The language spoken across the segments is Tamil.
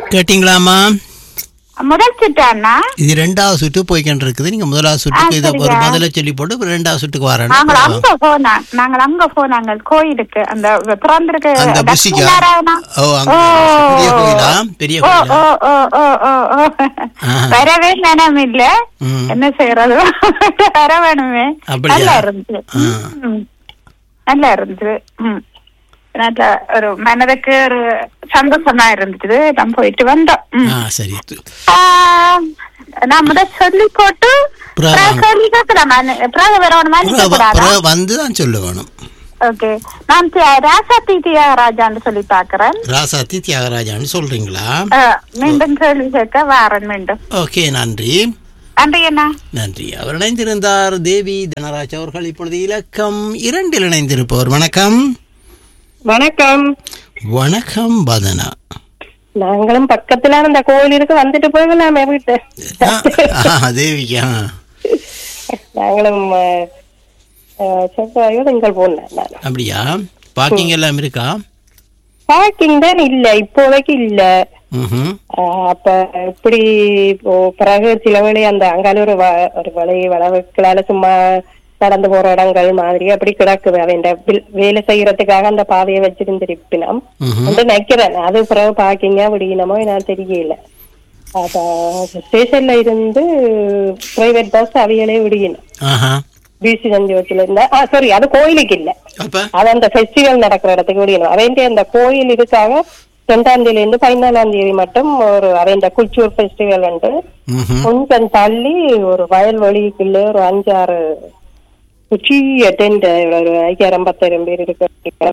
கேட்டீங்களாமா முதல் சுற்று அண்ணா இது ரெண்டாவது சுற்று போய்கிட்டு இருக்குது நீங்க முதலாவது சுற்றுக்கு ஆ, இதை ஒரு சரியா. முதல்ல சொல்லி போட்டு அப்புறம் ரெண்டாவது சுற்றுக்கு நாங்கள் வரணும் அங்க போனா நாங்கள் அங்க போனாங்க கோயிலுக்கு அந்த திறந்திருக்க அந்த லட்சுமி புசிக்கா நாராயணா. ஓ அங்க ஓ. பெரிய கோயிலா பெரிய ஓ கோயிலா ஓ ஓ ஓ ஓ ஓ ஆஹா. வரவே நினம் இல்ல ம். என்ன செய்யறது வர வேணுமே அப்படியா? நல்லா இருந்துச்சு ஆ. ம். நல்லா இருந்துச்சு ம். நல்ல ஒரு மனதுக்கு ஒரு சந்தோஷமா இருந்துச்சு நம்ம போயிட்டு வந்தோம் ம். ஆ சரி ஆ, நான் முதல் சொல்லி போட்டு பிறகு பிறகு சொல்லி கேட்கலாமா பிறகு வரணுமா பிறகு வ- பிறகு வந்து தான் சொல்ல வேணும் ஓகே நான் தி- ராசாத்தி தியாகராஜான்னு சொல்லி பாக்குறேன் ராசாத்தி தியாகராஜான்னு சொல்றீங்களா ஆ, மீண்டும் கேள்வி கேட்க வாரன் மீண்டும் ஓகே நன்றி நன்றி அண்ணா நன்றி அவர் இணைந்திருந்தார் தேவி தனராஜ் அவர்கள் இப்பொழுது இலக்கம் இரண்டில் இணைந்திருப்பவர் வணக்கம் வணக்கம் வணக்கம் பதனா நாங்களும் பக்கத்துல அந்த கோயிலுக்கு வந்துட்டு போகலாமே வீட்டு ஆ, ஆ, தேவிக்கா நாங்களும் அஹ், அஹ், செவ்வாயோ திங்கள் போனேன் நான் அப்படியா பார்க்கிங் எல்லாம் இருக்கா பார்க்கிங் தான் இல்ல இப்போதைக்கு இல்ல ம்ஹும். அஹ், அப்ப இப்படி இப்போ பிறகு சில வேளை அந்த அங்கால ஒரு வ- ஒரு வழி வளவுக்களால சும்மா நடந்து போற இடங்கள் மாதிரி அப்படி கிடக்குது அவன் வேலை செய்யறதுக்காக அந்த பாதையை வச்சிருந்திருப்பினோம் ம்ஹும். வந்து நிக்கிறேன் அது பிறகு பார்க்கிங்கா விடியணுமோ நான் தெரியல அப்ப ஸ்டேஷன்ல இருந்து பிரைவேட் பஸ் அவைகளே விடியணும் ஆஹா பிசி சஞ்சோத்துல இருந்தா ஆ சாரி அது கோயிலுக்கு இல்ல அப்ப அது அந்த ஃபெஸ்டிவல் நடக்கிற இடத்துக்கு விடியணும் அவன் அந்த கோயில் இதுக்காக ரெண்டாம் தேதியில இருந்து பதினாலாம் தேதி மட்டும் ஒரு அவன் குல்ச்சூர் ஃபெஸ்டிவல் உண்டு ம்ஹும். கொஞ்சம் தள்ளி ஒரு வயல்வெளிக்குள்ள ஒரு அஞ்சாறு பெரிய டென்ட் ஒரு ஐயாயிரம் பத்தாயிரம் பேர் இருக்கிற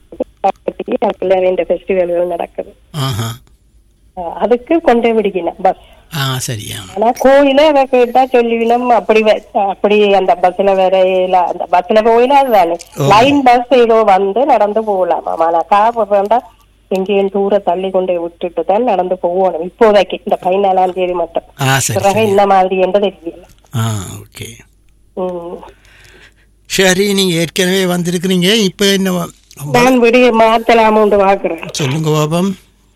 அவன் ஃபெஸ்டிவல் நடக்குது ஆஹா அஹ் அதுக்கு கொண்டே விடிக்கணும் பஸ் ஆ சரியா ஆனா கோயில அவ கேட்டா சொல்லிவிடும் அப்படி வ- அப்படி அந்த பஸ்ல வரையில அந்த பஸ்ல போயில அதுதானே ஓ. லைன் பஸ் ஏதோ வந்து நடந்து போகலாம் ஆனா கார் வேண்டா எங்கேயும் தூர தள்ளி கொண்டு விட்டுட்டு தான் நடந்து போகணும் இப்போதைக்கு இந்த பதினாலாம் தேதி மட்டும் ஆ சரி பிறகு சரி இந்த மாதிரி என்று தெரியல ஆ ஓகே உம். சரி நீங்க ஏற்கனவே வந்திருக்கிறீங்க இப்போ என்ன வ- நான் விடிய மாத்தலாமோண்டு பாக்குறேன் சொல்லுங்க பாபம்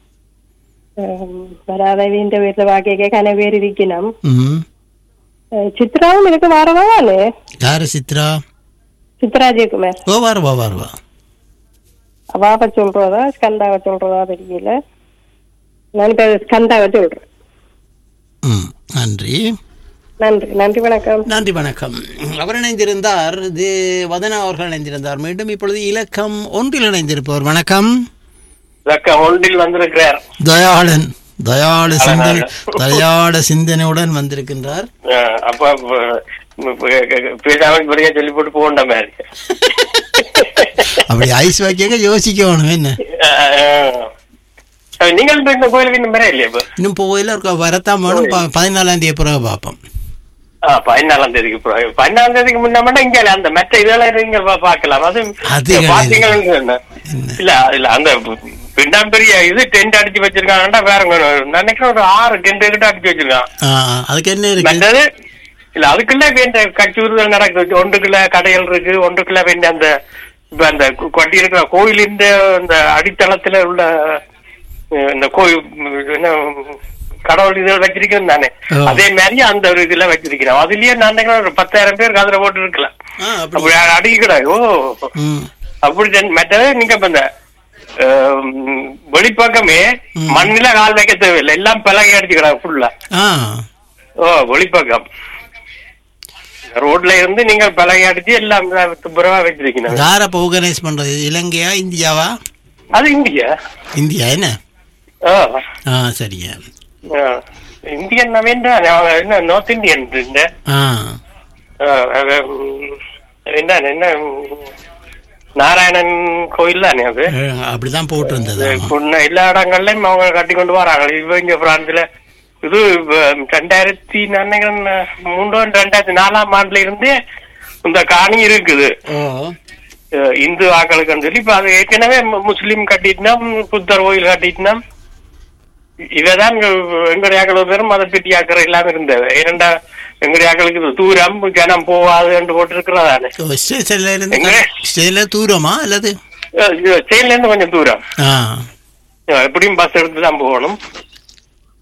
வராத வீண்ட வீட்டுல வாக்கிய கன பேர் இருக்கணும் ம் அஹ் சித்ராவும் இருக்கு வரவானு யாரு சித்ரா சித்ரா ஜெயக்குமார் ஓ வாருவா வாருவா அவாவை சொல்றதா ஸ்கந்தாவை சொல்றதா தெரியல நான் இப்ப ஸ்கந்தாவை சொல்றேன் ம் நன்றி நன்றி நன்றி வணக்கம் நன்றி வணக்கம் அவர் இணைந்திருந்தார் இது வதனா அவர்கள் இணைந்திருந்தார் மீண்டும் இப்பொழுது இலக்கம் ஒன்றில் இணைந்திருப்பவர் வணக்கம் இலக்கம் ஒன்றில் வந்திருக்கிறார் தயாளன் தயாள சிந்தனை தயாள சிந்தனையுடன் வந்திருக்கின்றார் அஹ் அப்ப அஹ் பேசாம இப்படியே சொல்லி போட்டு போகண்ட மாதிரி அப்படி ஐஸ் வைக்க யோசிக்கணும் என்ன அஹ் நீங்கள் இப்ப இந்த கோயிலுக்கு இன்னும் வர இல்லையா இப்ப இன்னும் போயில இருக்க வரத்தான் வேணும் ப- பதினாலாம் தேதி பிறகு பார்ப்போம் ஆ, பதினாலாம் தேதிக்கு பிறகு பதினாலாம் தேதிக்கு முன்ன மட்டும் இங்க அந்த மற்ற இதெல்லாம் நீங்க பா- பார்க்கலாம் அது அது பாத்தீங்கன்னு சொன்னேன். இல்ல இல்ல அந்த பின்னாம் பெரிய இது டென்ட் அடிச்சு வச்சிருக்காங்கடா வேற ஒண்ணு. நினைக்கிறேன் ஒரு ஆறு டென்ட் கிட்ட அடிச்சு வச்சிருக்கான் ஆ, ஆ, அதுக்கு என்ன இருக்கு மற்றது இல்ல அதுக்குள்ள வேண்ட கச்சூறுதல் நடக்குது ஒன்றுக்குள்ள கடைகள் இருக்கு ஒன்றுக்குள்ள வேண்டிய அந்த இப்ப அந்த கு- கொட்டி இருக்கிற கோயிலின் அந்த அடித்தளத்துல உள்ள அஹ், இந்த கோயில் என்ன கடவுள் இதில் வச்சிருக்கேன் தானே ஓ. அதே மாதிரி அந்த ஒரு இதுல வச்சிருக்கிறோம் அதுலயே நான் நினைக்கிறேன் ஒரு பத்தாயிரம் பேர் அதுல போட்டு இருக்கலாம் ஆ, அப்படி அப்படி அடிக்கக்கூடாது ஓ ம் அப்படி தென்- மற்றது நீங்க இப்ப இந்த அஹ், வெளிப்பக்கமே ம். மண்ணில கால் வைக்க தேவையில்லை எல்லாம் பலகை அடிச்சுக்கிறாங்க ஃபுல்லா ஆ ஓ வெளிப்பக்கம் ரோட்ல இருந்து நீங்க பலகை அடிச்சு எல்லாம் துப்புரவா வச்சிருக்கீங்க யார ஆர்கனைஸ் பண்றது இலங்கையா இந்தியாவா அது இந்தியா இந்தியா என்ன ஓ ஆ சரியா ஆ. இந்தியன் வேண்டாம் அவங்க என்ன நார்த் இந்தியன் இந்த ஆ ஆ, அது, ம், என்ன என்ன ம், நாராயணன் கோயில் தானே அது அஹ், அப்படிதான் போட்டிருந்தது ஆமா. முன்ன எல்லா இடங்கள்லயும் அவங்க கட்டி கொண்டு வராங்க இப்ப இங்க பிரான்ஸ்ல இது அஹ், ரெண்டாயிரத்தி நான் நினைக்கிறேன் மூன்றோ ரெண்டாயிரத்தி நாலாம் ஆண்டுல இருந்து இந்த காணி இருக்குது ஓ அஹ், இந்து ஆக்களுக்குன்னு சொல்லி இப்ப அது ஏற்கனவே மு- முஸ்லீம் கட்டிட்டோம் புத்தர் கோயில் கட்டிட்டோம் இவதான் எங்களுடைய ஆக்கள் பேரும் மத பெட்டி ஆக்கிற இல்லாம இருந்தது இரண்டா எங்களுடைய ஆக்களுக்கு இது தூரம் ஜனம் போவாது என்று போட்டிருக்கிறதானே ஓ, ஸ்டேஷன்ல இருந்து எங்க? ஸ்டேஷன்ல தூரமா அல்லது செயல்ல இருந்து கொஞ்சம் தூரம் ஆ அஹ், எப்படியும் பஸ் எடுத்து தான் போகணும்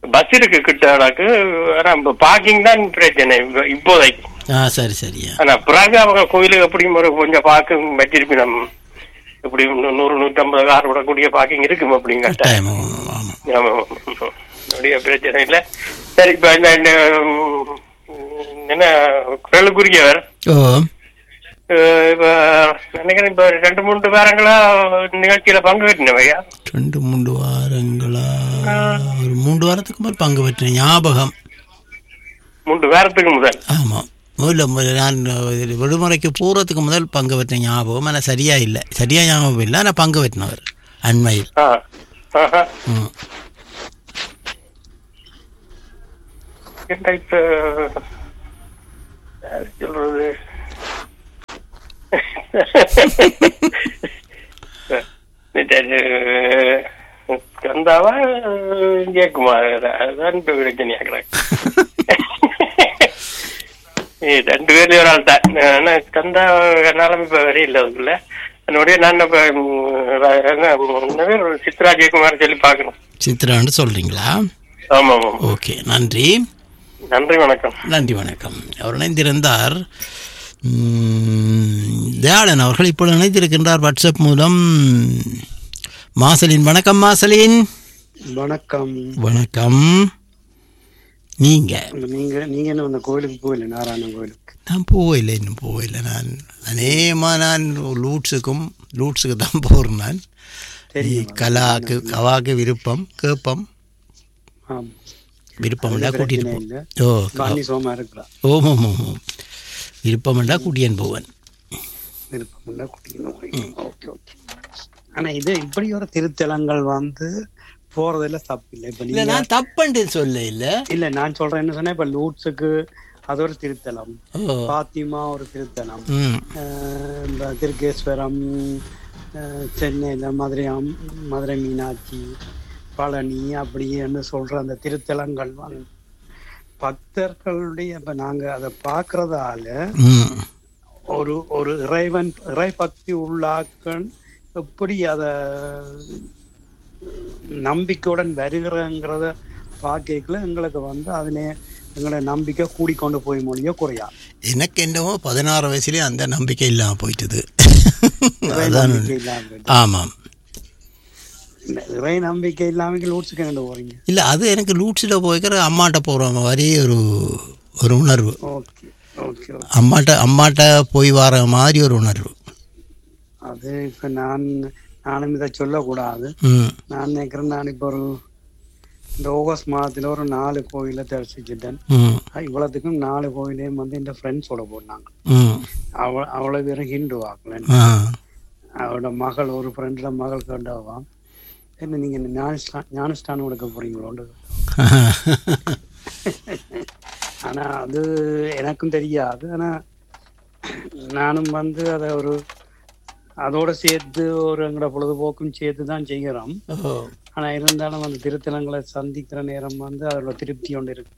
பஸ் இருக்கு கிட்டக்கு ஆனா பார்க்கிங் தான் பிரச்சனை இப்ப- இப்போதைக்கு ஆ சரி சரியா ஆனா பிறகு அவங்க கோயிலுக்கு எப்படியும் ஒரு கொஞ்சம் பார்க்கிங் வச்சிருப்பினம் எப்படி நூ- நூறு நூற்றம்பது கார் விடக்கூடிய பார்க்கிங் இருக்கும் அப்படிங்க கட்டாயம் ஆமாம் ஆமாம் ஆமா, ஆமா. அப்படியே பிரச்சனை இல்ல சரி இப்ப இந்த இந்த, உம், என்ன குரலுக்குரியவர் ஓ அஹ், இப்ப நினைக்கிறேன் இப்ப ரெண்டு மூன்று வாரங்களா நிகழ்ச்சியில பங்கு பெற்றினவையா ரெண்டு மூன்று வாரங்களா ஒரு மூன்று வாரத்துக்கு முதல் பங்கு பெற்றேன் ஞாபகம் மூன்று வாரத்துக்கு முதல் ஆமாம் முதல்ல முதல்ல நான் இது விடுமுறைக்கு போகிறதுக்கு முதல் பங்கு பெற்ற ஞாபகம் ஆனால் சரியா இல்லை சரியா ஞாபகம் இல்லை ஆனால் பங்கு பெற்றினவர் அண்மையில் ஆ. ஆஹா. ம் என்ன இப்ப யாரு சொல்றது கந்தாவா ஜெயக்குமார் அதான் இப்ப பிரச்சனையா கிடக்கு ஏய், ரெண்டு பேர்ல ஒரு ஆள் தான் ஆனா கந்தா நாளும் இப்ப வரையில அதுக்குள்ள என்னுடைய நான் இப்ப ம், என்ன என்ன பேர் சித்ரா ஜெயக்குமார் சொல்லி பார்க்கணும் சித்ரான்னு சொல்கிறீங்களா ஆமா ஆமா ஓகே நன்றி நன்றி வணக்கம் நன்றி வணக்கம் அவர் இணைந்திருந்தார் ம், தயாளன் அவர்கள் இப்பொழுது இணைந்திருக்கின்றார் வாட்ஸ்அப் மூலம் மாசலின் வணக்கம் மாசலின் வணக்கம் வணக்கம் நீங்க நீங்க நீங்க என்ன அந்த கோயிலுக்கு போகல நாராயணன் கோயிலுக்கு நான் போகல இன்னும் போகல நான் அநேகமா நான் லூட்ஸுக்கும் லூட்ஸுக்கு தான் போகிறேன் நான் கலாக்கு கவாக்கு விருப்பம் கேட்பம் ஆமா விருப்பம்டா கூட்டிட்டு போ இல்ல ஓ பாணி சோமா இருக்கலாம் ஓம் ஓம் ஓம் ஓம் விருப்பம்டா கூட்டியன் போவன் விருப்பம் இல்ல குட்டிக்கணும் ஓகே ஓகே ஆனா இது இப்படி ஒரு திருத்தலங்கள் வந்து போறதுல தப்பு இல்லை இப்ப இல்ல நீங்க நான் தப்புண்டு சொல்ல இல்ல இல்ல நான் சொல்றேன் என்ன சொன்னா இப்ப லூட்ஸுக்கு அது ஒரு திருத்தலம் ஓ பாத்திமா ஒரு திருத்தலம் ம் அஹ் இந்த திருக்கேஸ்வரம் அஹ் சென்னையில மதுரை அம்- மதுரை மீனாட்சி பழனி அப்படின்னு சொல்ற அந்த திருத்தலங்கள் வந்து பக்தர்களுடைய இப்ப நாங்க அதை பார்க்கறதால ம் ஒரு ஒரு இறைவன் இறை பக்தி உள்ளாக்கள் எப்படி அத நம்பிக்கையுடன் வருகிறங்கிறத பார்க்கல எங்களுக்கு வந்து அதிலே எங்களோட நம்பிக்கை கூடிக்கொண்டு போய் மொழியோ குறையா எனக்கு என்னவோ பதினாறு வயசுலயே அந்த நம்பிக்கை இல்லாம போயிட்டது இறை அதான் நம்பிக்கை இல்லாம ஆமாம் இந்த இறை நம்பிக்கை இல்லாம லூட்ஸுக்கு கண்டு போறீங்க இல்ல அது எனக்கு லூட்ஸில் போய்க்கிற அம்மாட்ட போகிற மாதிரி ஒரு ஒரு உணர்வு ஓகே ஓகே ஓகே அம்மாட்ட அம்மாட்ட போய் வர மாதிரி ஒரு உணர்வு அது இப்ப நான் நானும் இதை சொல்லக்கூடாது ம் நான் நினைக்கிறேன் நான் இப்போ ஒரு இந்த ஆகஸ்ட் மாதத்துல ஒரு நாலு கோயிலை தரிசிச்சிட்டேன் ம் இவ்வளவுக்கும் நாலு கோயிலையும் வந்து இந்த ஃப்ரெண்ட்ஸோட போனாங்க ம் அவ அவ்வளவு பேரும் ஹிந்து வாக்கல ஆ அவரோட மகள் ஒரு ஃப்ரெண்டோட மகள் கண்டாவாம் என்ன நீங்க இந்த ஞானஸ்தான் ஞானஸ்தானம் எடுக்க போறீங்களோண்டு ஆனா அது எனக்கும் தெரியாது ஆனா நானும் வந்து அதை ஒரு அதோட சேர்த்து ஒரு எங்களோட பொழுதுபோக்கும் சேர்த்து தான் செய்கிறோம் ஓ ஆனா இருந்தாலும் அந்த திருத்தலங்களை சந்திக்கிற நேரம் வந்து அதோட திருப்தி ஒன்று இருக்கு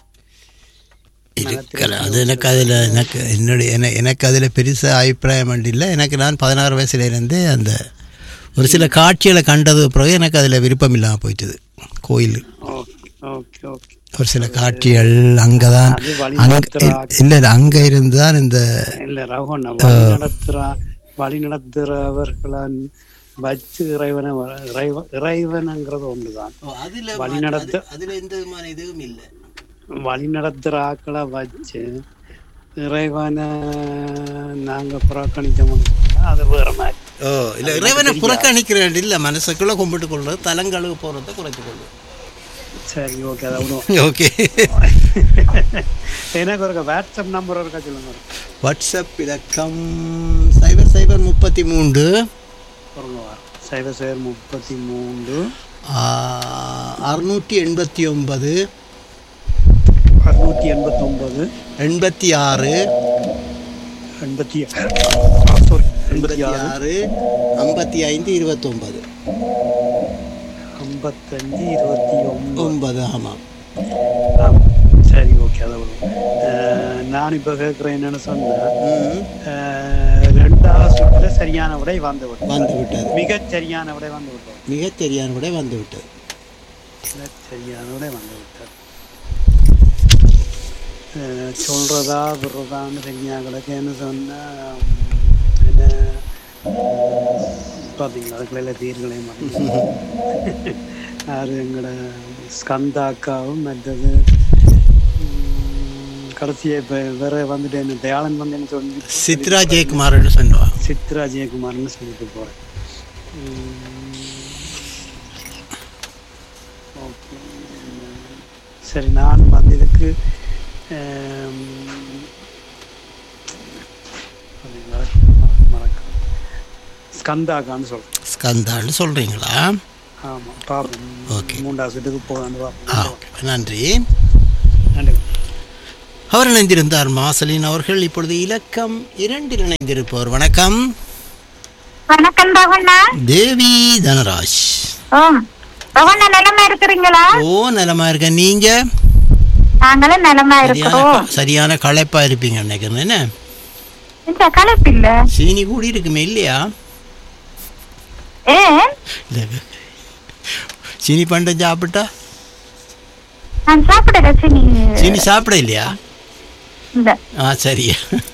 இருக்கல அது எனக்கு அதில் எனக்கு என்னுடைய என- எனக்கு அதில் பெருசாக அபிப்பிராயம் ஒன்றும் இல்லை எனக்கு நான் பதினாறு வயசுலேருந்தே அந்த ஒரு சில காட்சிகளை கண்டது பிறகு எனக்கு அதில் விருப்பம் இல்லாமல் போயிட்டுது கோயில் ஓகே ஓகே ஓகே ஒரு சில காட்சிகள் அங்கே தான் அது வழி அங்கே நடத்துறா இல்லை இல்லை அங்கே இருந்து தான் இந்த இல்ல ரகுவண்ணா வழி நடத்துறா வழி நடத்துறவர்களான் வச்சு இறைவனை வ- இறைவ- இறைவனுங்கிறது ஒண்ணுதான் அதில் வழி நடத்த அதில் எந்த விதமான இதுவும் இல்லை வழி நடத்துற ஆக்களை வச்சு இறைவனை நாங்க புறக்கணிச்சோம் அது வேற மாதிரி ஓ இல்லை இறைவனை புறக்கணிக்கிறேன் இல்லை மனசுக்குள்ளே கும்பிட்டு கொள்வது தலங்களுக்கு போகிறத குறைத்து கொள்வது சரி ஓகே அதை விடுவோம் ஓகே எனக்கு ஒரு வாட்ஸ்அப் நம்பர் இருக்கா சொல்லுங்க வாட்ஸ்அப் இலக்கம் சைபர் சைபர் முப்பத்தி மூன்று சொல்லுங்க வா. சைபர் சைபர் முப்பத்தி மூன்று அறுநூற்றி எண்பத்தி ஒன்பது அறுநூத்தி எண்பத்தி ஒன்பது எண்பத்தி ஆறு எண்பத்தி சாரி எண்பத்தி எண்பத்தி ஆறு ஆறு ஐம்பத்தி ஐந்து இருபத்தொன்பது ஐம்பத்தஞ்சு இருபத்தி ஒன்பது ஒன்பது ஆமாம் ஆமா. சரி ஓகே அதை விடுவோம் அஹ், நான் இப்போ கேட்குறேன் என்னன்னு சொன்னேன் ம், அஹ், ரெண்டாவது சுற்றுல சரியான விடை வந்து விட்டது வந்து விட்டது மிகச் சரியான விடை வந்து விட்டது மிகச் சரியான விட வந்து விட்டது இல்லை சரியானோட வந்து விட்டார் அஹ், சொல்றதா விடுறதான்னு தெரிஞ்சா கிடக்கு என்ன சொன்னா உம், என்ன பார்த்தீங்களா அதுக்குள்ள தீர்களையும் யாரு எங்களோட ஸ்கந்தா அக்காவும் மற்றது உம், கடைசியா இப்போ வேற வந்துட்டு என்ன தயாளன் வந்து என்ன சொல்லி சித்ரா ஜெயக்குமார்னு சொன்னவா சித்ரா ஜெயக்குமார்னு சொல்லிட்டு போகிறேன் ஓகே சரி நான் வந்து இதுக்கு ஆம், அது மறக்க- மறக்க ஸ்கந்தாக்கான்னு சொல்கிறேன் ஸ்கந்தான்னு சொல்கிறீங்களா ஆமாம் பாப்போம் Okay. மூன்றாவது செட்டுக்கு போகலான்னு ஆ பார்ப்போம் ஓகே நன்றி நன்றி அவர் இணைந்திருந்தார் மாசலின் அவர்கள் இப்பொழுது இலக்கம் இரண்டில் இணைந்திருப்பவர் வணக்கம் வணக்கம் ரவண்ணா தேவி தனராஜ் ஓம் ரவண்ணா நிலமா இருக்கிறீங்களா ஓ நலமா இருக்க நீங்க நாங்களும் நிலமா சரியான இருக்கிறோம் க- சரியான களைப்பா இருப்பீங்க நினைக்கிறேன் என்ன இந்த கலப்பு இல்ல சீனி கூடி இருக்குமே இல்லையா ஏன் இல்ல சீனி பண்டம் சாப்பிட்டா நான் சாப்பிடல சீனி சீனி சாப்பிட இல்லையா இல்ல ஆ சரியா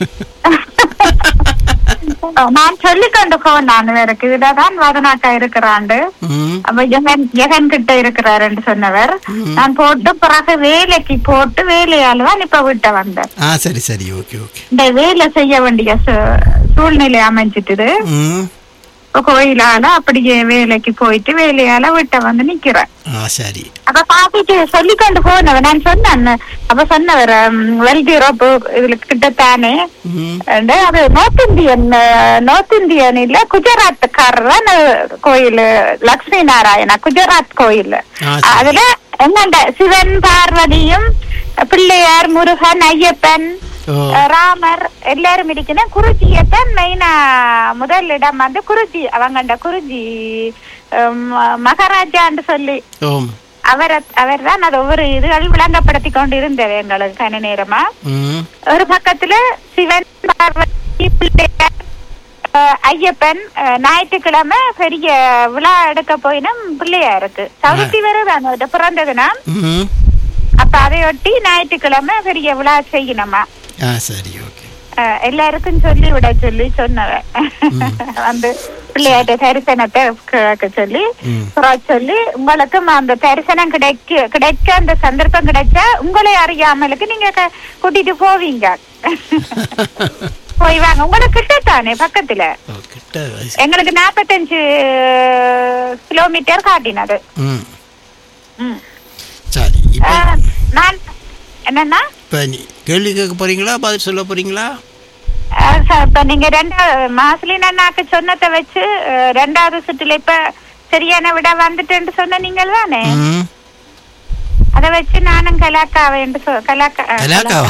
நான் சொல்லிக்கொண்டு போனேன் நான் வேறக்கு இதுலதான் வதனாக்கா இருக்கிறாண்டு ம் அப்ப ஜெகன் ஜெகன் கிட்ட இருக்கிறாருன்னு சொன்னவர் நான் போட்டு பிறகு வேலைக்கு போட்டு வேலையால தான் இப்ப வீட்டை வந்தேன் ஆ சரி சரி ஓகே ஓகே இந்த வேலை செய்ய வேண்டிய சூ- சூழ்நிலை அமைஞ்சிட்டுது ம் இப்ப கோயிலால அப்படியே வேலைக்கு போயிட்டு வேலையால வீட்டை வந்து நிக்கிறேன் ஆ சரி அப்ப பாத்துட்டு சொல்லிக்கொண்டு போனவன் நான் சொன்னேன் அப்ப சொன்னவர் வெல்தி யூரோப் இதுல கிட்டத்தானே ம் and அது நார்த் இந்தியன் நார்த் இந்தியன் இல்ல குஜராத்காரர் தான் கோயில் லக்ஷ்மி நாராயணா குஜராத் கோயில் ஆ, சரி. அதுல என்னண்ட சிவன் பார்வதியும் பிள்ளையார் முருகன் ஐயப்பன் ஓ அஹ், ராமர் எல்லாரும் இருக்கணும் குருஜியத்தான் மெயினா முதல் இடம் வந்து குருஜி அவங்கண்ட குருஜி ஹம், மகாராஜான்னு சொல்லி ஓம் அவர் அவர் தான் அது ஒவ்வொரு இதுகள் விளங்கப்படுத்தி கொண்டு இருந்தது எங்களுக்கு கன நேரமா ம் ஒரு பக்கத்துல சிவன் பார்வதி பிள்ளையார் அஹ், ஐயப்பன் அஹ், ஞாயிற்றுக்கிழமை பெரிய விழா எடுக்க போயினும் பிள்ளையாருக்கு சவுத்தி வருதான் அவர்ட்ட பிறந்ததுனா ம் அப்ப அதையொட்டி ஞாயிற்றுக்கிழமை பெரிய விழா செய்யணுமா ஆ சரி ஓகே அஹ், எல்லாருக்கும் சொல்லி விட சொல்லி சொன்னவன் வந்து பிள்ளையாட்ட தரிசனத்தை கேட்க சொல்லி ம். புறா சொல்லி உங்களுக்கும் அந்த தரிசனம் கிடைக்க கிடைக்க அந்த சந்தர்ப்பம் கிடைச்சா உங்களை அறியாமலுக்கு நீங்க க- கூட்டிட்டு போவீங்க போய் வாங்க உங்களுக்கு கிட்ட தானே பக்கத்துல ஓ கிட்ட வயசு. எங்களுக்கு நாற்பத்தஞ்சு கிலோமீட்டர் காட்டினது ம் ம். சரி இப்போ அஹ், நான் என்னன்னா இப்போ நீ கேள்வி கேட்க போறீங்களா பதில் சொல்ல போறீங்களா அஹ் ச- இப்ப நீங்க ரெண்டாவது மாசிலின் அண்ணாக்கு சொன்னதை வச்சு அஹ், ரெண்டாவது சுற்றுல இப்ப சரியான விட வந்துட்டேன்னு சொன்ன நீங்கள் தானே ம் அத வச்சு நானும் கலாக்காவை என்று சொ- கலாக்கா அஹ், கலாக்காவா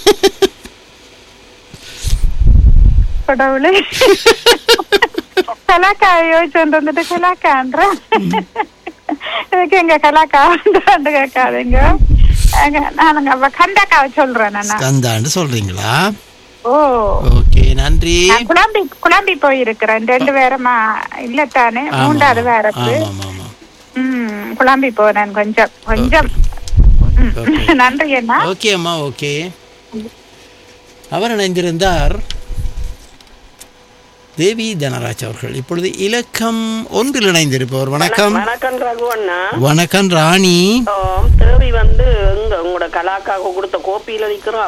கடவுளே கலாக்காவை யோசிச்சு கொண்டு வந்துட்டு கலாக்கான்ற இதுக்கு எங்க கலாக்காண்டு கேட்காதீங்க அங்க நானுங்க அப்ப கண்டாக்காவை சொல்றேன் நான் கந்தான்னு சொல்றீங்களா ஓ ஓகே நன்றி நான் குழம்பி குழம்பி போயிருக்கிறேன் ரெண்டு பேருமா இல்லத்தானே ஆமா, மூன்றாவது ஆமா. வேறப்பு ஆமா ஆமா ம் குழம்பி போனேன் கொஞ்சம் கொஞ்சம் ம். Okay. நன்றி அண்ணா ஓகே அம்மா ஓகே அவர் இணைந்திருந்தார் தேவி தனராஜ் அவர்கள் இப்பொழுது இலக்கம் ஒன்றில் இணைந்திருப்பவர் வணக்கம் வணக்கம் ரகுவண்ணா வணக்கம் ராணி ஆம், தேவி வந்து எங்க உங்களோட கலாக்காக கொடுத்த கோப்பியில நிக்கிறா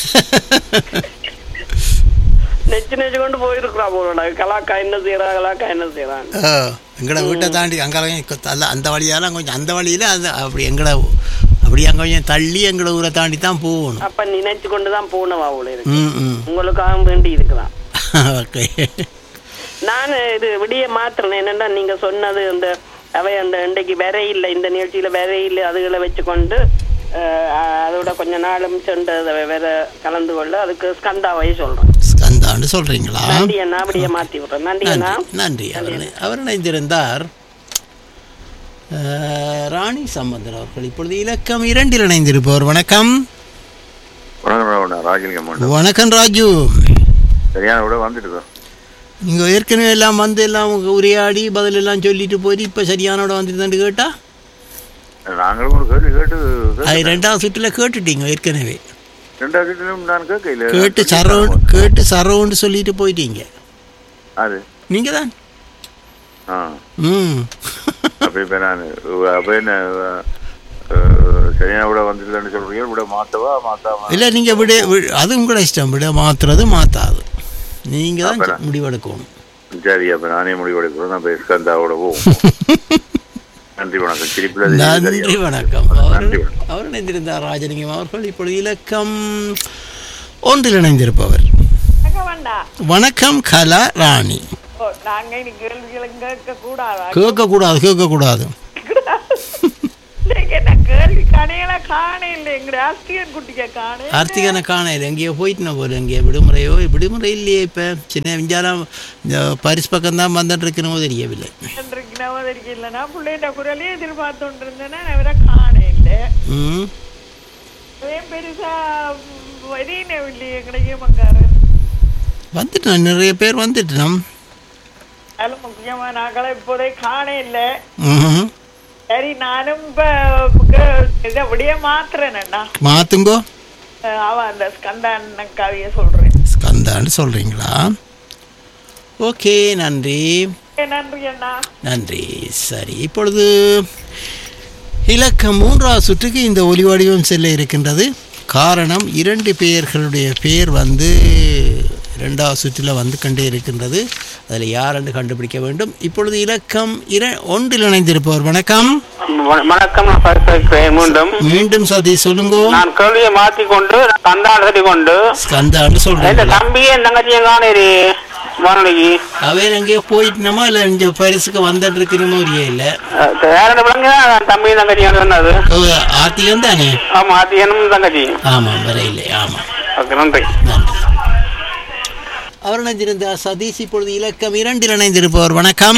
நெச்சு நெச்சு கொண்டு போயிருக்கிறா போலோட கலாக்கா என்ன செய்யறா கலாக்கா என்ன செய்யறான் ஆ, எங்கட வீட்டை தாண்டி அங்கே அல்ல அந்த வழியால கொஞ்சம் அந்த வழியில அது அப்படி எங்கட அப்படி அங்கே கொஞ்சம் தள்ளி எங்கட ஊரை தாண்டி தான் போகணும் அப்ப நினைச்சு கொண்டுதான் போனவா போல இருக்கு ம் ம் உங்களுக்காக வேண்டி இருக்கிறான் ஓகே நான் இது விடிய மாத்திரேன் என்னன்னா நீங்க சொன்னது அந்த அவை அந்த இன்றைக்கு விரை இல்லை இந்த நிகழ்ச்சியில விரை இல்லை அதுகளை வச்சுக்கொண்டு அஹ், அதோட கொஞ்ச நாளும் சென்று அதை வேற கலந்து கொள்ள அதுக்கு ஸ்கந்தாவை சொல்றேன் ஸ்கந்தான்னு சொல்றீங்களா நன்றி அண்ணா அப்படியே மாத்தி விடுறேன் நன்றி அண்ணா நன்றி நன்றி அவர் இணை- அவர் இணைந்திருந்தார் அஹ், ராணி சம்பந்தர் அவர்கள் இப்பொழுது இலக்கம் இரண்டில் இணைந்திருப்பவர் வணக்கம் வணக்கம் ராஜலிங்கம் வணக்கம் ராஜு சரியான விட வந்துட்டு நீங்கள் ஏற்கனவே எல்லாம் வந்து எல்லாம் உங்க உரையாடி பதில் எல்லாம் சொல்லிட்டு போய் இப்போ சரியானோட வந்துட்டு கேட்டா நாங்களும் ஒரு கேள்வி கேட்டு அது ரெண்டாவது சுற்றில் கேட்டுட்டீங்க ஏற்கனவே ரெண்டாவது வீட்டிலும் நான் கேட்கல கேட்டு சரவுண்டு கேட்டு சரவுண்டு சொல்லிட்டு போயிட்டீங்க அது நீங்கள் தான் ஆ ம் அப்ப இப்ப நான் அப்ப என்ன அஹ், சரியா விட வந்துருக்கேன்னு சொல்றீங்க விட மாத்தவா மாத்தாம இல்லை நீங்கள் விட வி- அது உங்களோட இஷ்டம் விட மாத்துறது மாத்தாது நீங்கள் தான் அப்புறம்? முடிவெடுக்கணும் சரி அப்ப நானே முடிவெடுக்கிறோம் நம்ம ஸ்கந்தாவோட போவோம் நன்றி வணக்கம் திருப்பில நன்றி வணக்கம் நன்றி அவர் வணக்கம் அவர் இணைந்திருந்தார் ராஜலிங்கம் அவர்கள் இப்பொழுது இலக்கம் ஒன்றில் இணைந்திருப்பவர் வேண்டாம் வணக்கம் கலா ராணி ஓ நாங்க இனி கேள்விகளும் கேட்க கூடாதா கேட்கக்கூடாது கேட்கக்கூடாது என்ன கேள்வி கடையில காண இல்லை எங்க ஆஸ்தியன் குட்டிக்க காண கார்த்திகனை காணையில் எங்கேயோ போயிட்டுன போல எங்கேயோ விடுமுறையோ விடுமுறை இல்லையே இப்போ சின்ன விஞ்சாலம் இந்த பரிசு பக்கம் தான் வந்துட்டு இருக்கணுமோ தெரியவில்லை நவதரிக்கு இல்லைன்னா பிள்ளைன்ற குரலே எதிர்பார்த்துட்டு இருந்தேன்னா அவரை காண இல்லை ம் அதே பெருசா வரீனே இல்லையே எங்கடையே மக்காரன் வந்துட்டோம் நிறைய பேர் வந்துட்டோம் அதில் முக்கியமான ஆக்களை இப்போதே காண இல்லை ம் சரி நானும் இப்போ இதை அப்படியே மாத்துறேன்ண்ணா மாற்றுங்கோ அவ அந்த ஸ்கந்தான் கவியை சொல்றேன் ஸ்கந்தான்னு சொல்கிறீங்களா ஓகே நன்றி நன்றி அண்ணா நன்றி சரி இப்பொழுது இலக்கம் மூன்றாவது சுற்றுக்கு இந்த ஒலி வடிவம் செல்ல இருக்கின்றது காரணம் இரண்டு பெயர்களுடைய பெயர் வந்து இரண்டாவது சுற்றில் வந்து கொண்டே இருக்கின்றது அதில் யார் என்று கண்டுபிடிக்க வேண்டும் இப்பொழுது இலக்கம் இர ஒன்றில் இணைந்திருப்பவர் வணக்கம் வண- வணக்கம் நான் பரிசளிக்கிறேன் மீண்டும் மீண்டும் சதி சொல்லுங்க நான் கேள்வியை மாத்தி கொண்டு கந்தாள் சரி கொண்டு ஸ்கந்தான்னு எந்த சொல்கிறேன் தம்பியே என் தங்கச்சியும் காணேரி வானொலிக்கு அவர் எங்கேயோ போயிட்டுனோமா இல்லை இங்கே பரிசுக்கு வந்துட்டு இருக்கணுமோ இல்லை யாரோட விளங்க தம்பியும் தங்கச்சியும் சொன்னது ஆத்தியம் தானே ஆமா ஆத்தியனும் தங்கச்சி ஆமாம் வரையில்லை ஆமாம் ஓகே நன்றி நன்றி அவர் இணைந்திருந்தார் சதீஷ் இப்பொழுது இலக்கம் இரண்டில் இணைந்திருப்பவர் வணக்கம்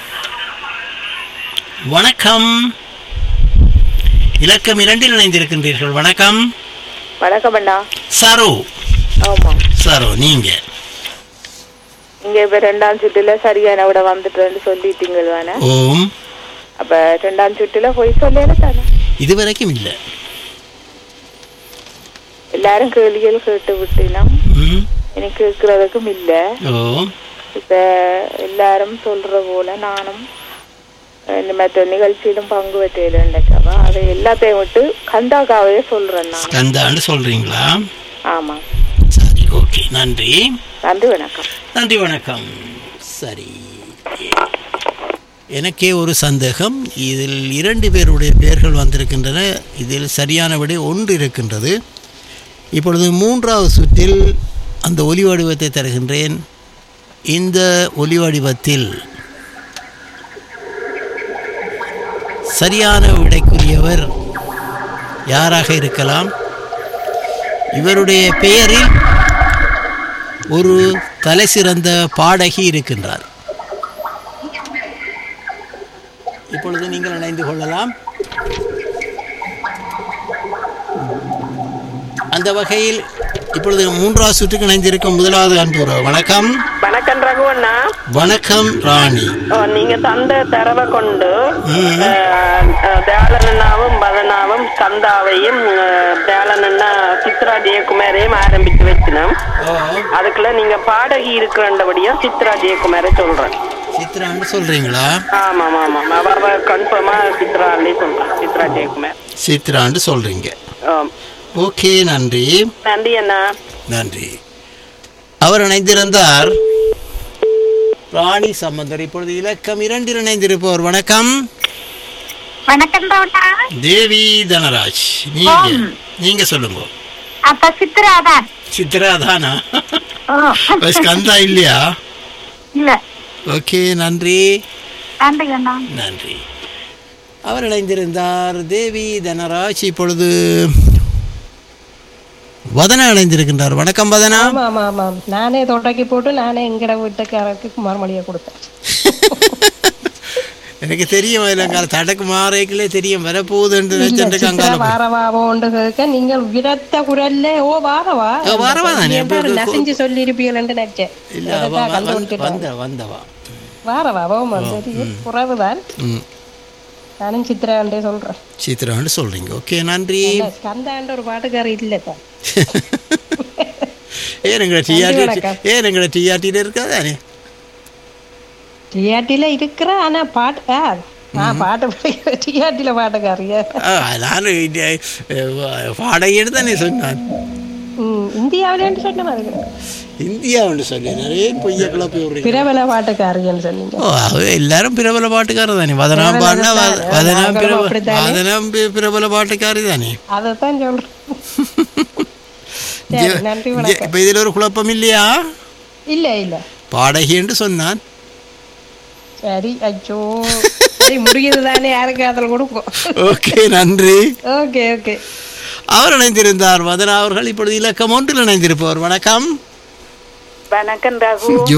வணக்கம் இலக்கம் இரண்டில் இணைந்திருக்கின்றீர்கள் வணக்கம் வணக்கம் அண்ணா சரு ஆமா சரு நீங்க இங்க இப்ப ரெண்டாம் சுற்றுல சரியான விட வந்துட்டேன்னு சொல்லிட்டீங்க தானே ஓம் அப்ப ரெண்டாம் சுற்றுல போய் சொல்லல தானே இதுவரைக்கும் இல்லை எல்லாரும் கேள்விகள் கேட்டு விட்டினா ம் எனக்கு கேட்கறதுக்கும் இல்ல ஓம் இப்ப எல்லாரும் சொல்ற போல நானும் இந்த மற்ற நிகழ்ச்சியிலும் பங்கு பெற்றேன்டக்கவா அதை எல்லாத்தையும் விட்டு கந்தாக்காவே சொல்றேன் நான் ஸ்கந்தான்னு சொல்றீங்களா ஆமா சரி ஓகே நன்றி நன்றி வணக்கம் நன்றி வணக்கம் சரி எனக்கே ஒரு சந்தேகம் இதில் இரண்டு பேருடைய பெயர்கள் வந்திருக்கின்றன இதில் சரியான விடை ஒன்று இருக்கின்றது இப்பொழுது மூன்றாவது சுற்றில் அந்த ஒலி வடிவத்தை தருகின்றேன் இந்த ஒலி வடிவத்தில் சரியான விடைக்குரியவர் யாராக இருக்கலாம் இவருடைய பெயரில் ஒரு தலை சிறந்த பாடகி இருக்கின்றார் இப்பொழுது நீங்கள் இணைந்து கொள்ளலாம் அந்த வகையில் இப்பொழுது மூன்றாவது சுற்றுக்கு இணைந்திருக்கும் முதலாவது அன்புற வணக்கம் வணக்கம் ரகுவண்ணா வணக்கம் ராணி ஓ, நீங்க தந்த தரவை கொண்டு ம். தேளனண்ணாவும் பதனாவும் கந்தாவையும் தேளனண்ணா சித்ரா ஜெயக்குமாரையும் ஆரம்பிச்சு வச்சினோம் அதுக்குள்ள நீங்க பாடகி இருக்கிறபடியா சித்ரா ஜெயக்குமாரை சொல்றேன் சித்ரான்னு சொல்றீங்களா ஆமா ஆமா ஆமா அவ அவ கன்ஃபார்மா சித்ராலே சொல்றேன் சித்ரா ஜெயக்குமார் சித்ரான்னு சொல்றீங்க ஆம். ஓகே நன்றி நன்றி அண்ணா நன்றி அவர் இணைந்திருந்தார் ராணி சம்பந்தர் இப்பொழுது இலக்கம் இரண்டில் இணைந்திருப்பவர் வணக்கம் வணக்கம் தோட்டா தேவி தனராஜ் நீங்க நீங்க சொல்லுங்க அப்ப சித்ராதான் சித்ரா தானா ஓ. ஸ்கந்தா இல்லையா இல்ல ஓகே நன்றி நன்றி அண்ணா நன்றி அவர் இணைந்திருந்தார் தேவி தனராஜ் இப்பொழுது வதனா இணைந்திருக்கின்றார் வணக்கம் வதனா ஆமா ஆமா ஆமா நானே தொடக்கி போட்டு நானே எங்கட வீட்டுக்காரருக்கு மறுமொழியை கொடுத்தேன் எனக்கு தெரியும் இல்லைங்க தடக்கு மாறேக்கிலே தெரியும் வரப்போகுதுன்னு இல்ல, நினைச்சிட்டு சித்ரா அங்கால போய். வாரவாவோண்டு கேட்க நீங்கள் விரத்த குரல்ல ஓ வாரவா ஓ, வாரவா தானே, நீ பாரு, அப்படி நசிஞ்சு சொல்லி இருப்பீங்கன்னு நினைச்சேன் இல்ல அவ அதுதான் வ- கண்டு வந்து- விட்டுட்டேன். வந்த வந்தவா வாரவா ஓ சரி குறவுதான் ம் நானும் சித்திராண்டே சொல்றேன் சித்ரான்னு சொல்றீங்க ஓகே நன்றி கந்தாண்ட ஒரு பாட்டுக்காரி இல்லை தான் ஏன் எங்களை நன்றி, டிஆர்டி வணக்கம். ஏன் எங்களை டிஆர்டியில் இருக்காதானே டிஆர்டில இருக்கிற ஆனா பாட்டு ஆ நான் பாட்டு படிக்கிற டிஆர்டில பாட்டுக்காரியா ஆ, நான் இது, அஹ், பாடகன்னு தானே சொன்னான் ம் இந்தியாவிலேன்னு சொன்ன மாதிரி இந்தியாவுன்னு சொல்லி நிறைய பொய்ய கிளப்பி விடுறீங்க பிரபல பாட்டுக்காரின்னு சொன்னீங்க ஓ அது எல்லாரும் பிரபல பாட்டுக்காரர் தானே வதனாம் பிரபல பாடினா வ- தான். வதனாம் நாங்களும் பிரபல அப்படித்தானே. வதனாம் பி- பிரபல பாட்டுக்காரி தானே அதைத்தான் சொல்றேன் சரி, நன்றி வணக்கம் இப்போ இதில் ஒரு குழப்பம் இல்லையா இல்ல இல்ல பாடகி என்று சொன்னான் சரி அச்சோ சரி முடியுது தானே யாருக்கு அதில் கொடுக்கும் ஓகே நன்றி ஓகே ஓகே அவர் இணைந்திருந்தார் வதனா அவர்கள் இப்பொழுது இலக்கம் ஒன்றில் இணைந்திருப்பவர் வணக்கம் வணக்கம் ரகு